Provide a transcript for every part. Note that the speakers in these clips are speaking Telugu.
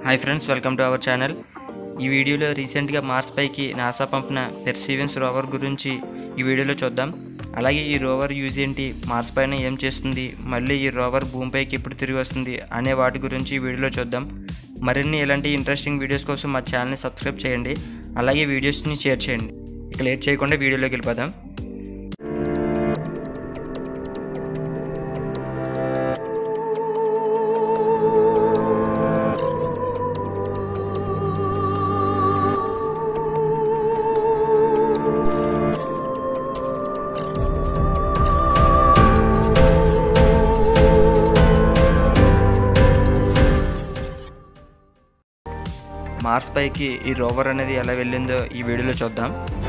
hi friends welcome to our channel ఈ వీడియోలో రీసెంట్గా మార్స్ పైకి నాసా పంపిన పెర్సీవెన్స్ రోవర్ గురించి ఈ వీడియోలో చూద్దాం అలాగే ఈ రోవర్ యూజ్ ఏంటి మార్స్ పైన ఏం చేస్తుంది మళ్ళీ ఈ రోవర్ భూమిపైకి ఎప్పుడు తిరిగి వస్తుంది అనే వాటి గురించి ఈ వీడియోలో చూద్దాం మరిన్ని ఇలాంటి ఇంట్రెస్టింగ్ వీడియోస్ కోసం మా ఛానల్ని సబ్స్క్రైబ్ చేయండి అలాగే వీడియోస్ని షేర్ చేయండి ఇక లేట్ చేయకుండా వీడియోలోకి వెళ్ళిపోదాం మార్స్ పైకి ఈ రోవర్ అనేది ఎలా వెళ్ళిందో ఈ వీడియోలో చూద్దాం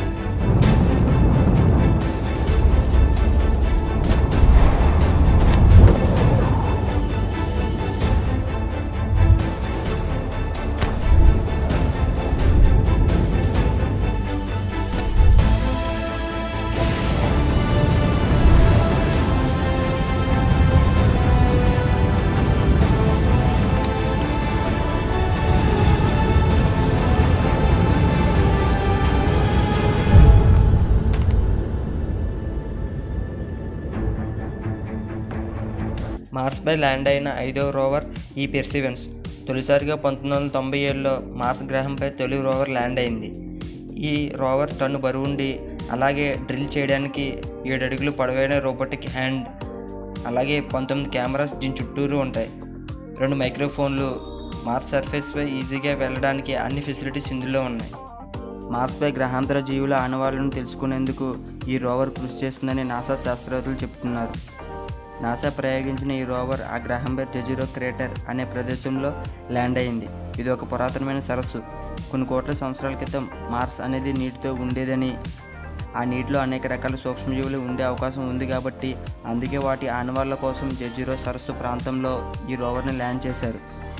మార్స్పై ల్యాండ్ అయిన ఐదవ రోవర్ ఈ పెర్సివెన్స్ తొలిసారిగా పంతొమ్మిది వందల తొంభై ఏడులో మార్స్ గ్రహంపై తొలి రోవర్ ల్యాండ్ అయింది ఈ రోవర్ టన్ను బరువుండి అలాగే డ్రిల్ చేయడానికి ఏడు అడుగులు పొడవైన రోబోటిక్ హ్యాండ్ అలాగే పంతొమ్మిది కెమెరాస్ దీని చుట్టూరు ఉంటాయి రెండు మైక్రోఫోన్లు మార్స్ సర్ఫేస్పై ఈజీగా వెళ్ళడానికి అన్ని ఫెసిలిటీస్ ఇందులో ఉన్నాయి మార్స్పై గ్రహాంతర జీవుల ఆనవాళ్లను తెలుసుకునేందుకు ఈ రోవర్ కృషి చేస్తుందని నాసా శాస్త్రవేత్తలు చెబుతున్నారు నాసా ప్రయోగించిన ఈ రోవర్ ఆ గ్రహంపై జెజిరో క్రేటర్ అనే ప్రదేశంలో ల్యాండ్ అయింది ఇది ఒక పురాతనమైన సరస్సు కొన్ని కోట్ల సంవత్సరాల క్రితం మార్స్ అనేది నీటితో ఉండేదని ఆ నీటిలో అనేక రకాల సూక్ష్మజీవులు ఉండే అవకాశం ఉంది కాబట్టి అందుకే వాటి ఆనవాళ్ళ కోసం జెజిరో సరస్సు ప్రాంతంలో ఈ రోవర్ని ల్యాండ్ చేశారు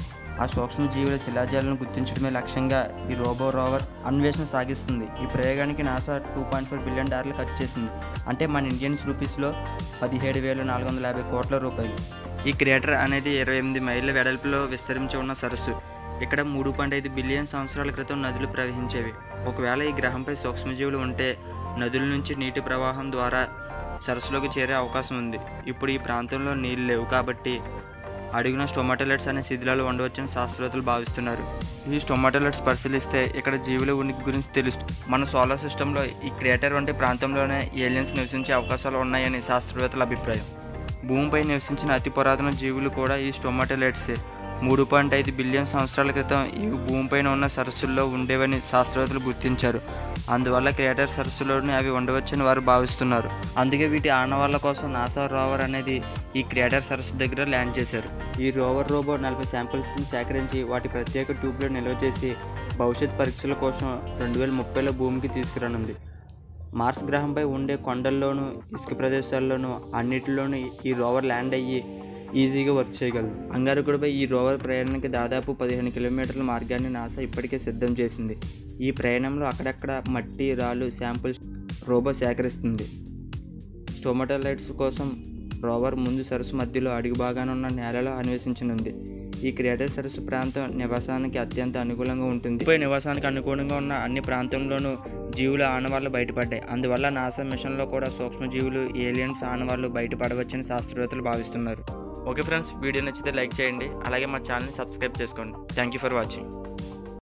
ఆ సూక్ష్మజీవుల శిలాజాలను గుర్తించడమే లక్ష్యంగా ఈ రోబో రోవర్ అన్వేషణ సాగిస్తుంది ఈ ప్రయోగానికి NASA two point four billion డాలర్లు ఖర్చు చేసింది అంటే మన ఇండియన్స్ రూపీస్లో పదిహేడు వేల నాలుగు వందల యాభై కోట్ల రూపాయలు ఈ క్రియేటర్ అనేది ఇరవై ఎనిమిది మైళ్ళ వెడల్పులో విస్తరించి ఉన్న సరస్సు ఇక్కడ మూడు పాయింట్ ఐదు బిలియన్ సంవత్సరాల క్రితం నదులు ప్రవహించేవి ఒకవేళ ఈ గ్రహంపై సూక్ష్మజీవులు ఉంటే నదుల నుంచి నీటి ప్రవాహం ద్వారా సరస్సులోకి చేరే అవకాశం ఉంది ఇప్పుడు ఈ ప్రాంతంలో నీళ్ళు లేవు కాబట్టి అడుగున స్టొమాటోలెట్స్ అనే శిథిలాలు ఉండవచ్చని శాస్త్రవేత్తలు భావిస్తున్నారు ఈ స్టొమాటోలెట్స్ పరిశీలిస్తే ఇక్కడ జీవుల ఉనికి గురించి తెలుస్తుంది మన సోలార్ సిస్టంలో ఈ క్రియేటర్ వంటి ప్రాంతంలోనే ఏలియన్స్ నివసించే అవకాశాలు ఉన్నాయని శాస్త్రవేత్తల అభిప్రాయం భూమిపై నివసించిన అతి పురాతన జీవులు కూడా ఈ స్టొమాటోలెట్సే మూడు పాయింట్ ఐదు బిలియన్ సంవత్సరాల క్రితం ఇవి భూమిపైన ఉన్న సరస్సుల్లో ఉండేవని శాస్త్రవేత్తలు గుర్తించారు అందువల్ల క్రియేటర్ సరస్సులోనే అవి ఉండవచ్చని వారు భావిస్తున్నారు అందుకే వీటి ఆనవాళ్ళ కోసం నాసా రోవర్ అనేది ఈ క్రియేటర్ సరస్సు దగ్గర ల్యాండ్ చేశారు ఈ రోవర్ రోబో నలభై శాంపిల్స్ని సేకరించి వాటి ప్రత్యేక ట్యూబ్లో నిల్వ చేసి భవిష్యత్ పరీక్షల కోసం రెండు వేల ముప్పైలో భూమికి తీసుకురానుంది మార్స్ గ్రహంపై ఉండే కొండల్లోనూ ఇసుక ప్రదేశాల్లోనూ అన్నిటిలోనూ ఈ రోవర్ ల్యాండ్ అయ్యి ఈజీగా వర్క్ చేయగలదు అంగారకుడిపై ఈ రోవర్ ప్రయాణానికి దాదాపు పదిహేను కిలోమీటర్ల మార్గాన్ని నాసా ఇప్పటికే సిద్ధం చేసింది ఈ ప్రయాణంలో అక్కడక్కడ మట్టి రాళ్ళు శాంపుల్స్ రోబో సేకరిస్తుంది స్టోమటోలైట్స్ కోసం రోవర్ ముందు సరస్సు మధ్యలో అడుగు భాగాన ఉన్న నేలలో అన్వేషించనుంది ఈ క్రియేటర్ సరస్సు ప్రాంతం నివాసానికి అత్యంత అనుకూలంగా ఉంటుంది పై నివాసానికి అనుకూలంగా ఉన్న అన్ని ప్రాంతంలోనూ జీవుల ఆనవాళ్లు బయటపడ్డాయి అందువల్ల నాసా మిషన్లో కూడా సూక్ష్మజీవులు ఏలియన్స్ ఆనవాళ్లు బయటపడవచ్చని శాస్త్రవేత్తలు భావిస్తున్నారు ఓకే ఫ్రెండ్స్ వీడియో నచ్చితే లైక్ చేయండి అలాగే మా ఛానల్ని సబ్స్క్రైబ్ చేసుకోండి థ్యాంక్ యూ ఫర్ వాచింగ్